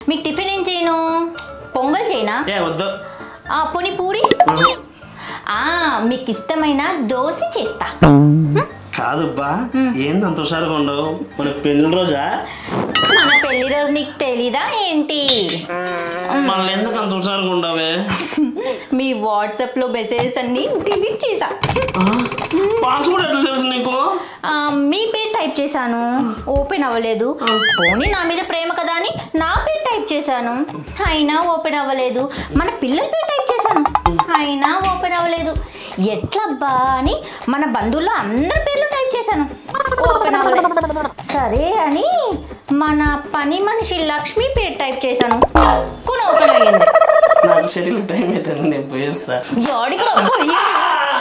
మీకు టిఫిన్ ఏం చేయను పొంగల్ చేయనా ఏ వద్దు ఆ, పోనీ పూరి ఆ మీకు ఇష్టమైన దోశ చేస్తా కాదుబ్బా ఏంది అంత హుషారుగా ఉండవు మన పెళ్లి రోజా మన పెళ్లి రోజు నీకు తెలీదా ఏంటి మనల్ని ఎందుకు అంత హుషారుగా ఉండవే మీ వాట్సాప్ లో మెసేజెస్ అన్ని డిలీట్ చేసా పాస్వర్డ్ ఎట్లా తెలుసు నీకు ఆ, మీ పేరు టైప్ చేశాను ఓపెన్ అవ్వలేదు పోనీ నా మీద ప్రేమ కదా అని నా పేరు టైప్ చేశాను అయినా ఓపెన్ అవ్వలేదు మన పిల్లల పేరు టైప్ చేశాను అయినా ఓపెన్ అవ్వలేదు ఎట్లబ్బా అని మన బంధువుల్లో అందరి పేర్లు టైప్ చేశాను ఓపెన్ అవ్వలేదు సరే అని మన పని మనిషి లక్ష్మి పేరు టైప్ చేశాను కొన్ని ఓపెన్ అయ్యింది నాకు షెడ్యూల్ టైం అవుతుంది నేను పోయేస్తా జాడికి రా, పోయి.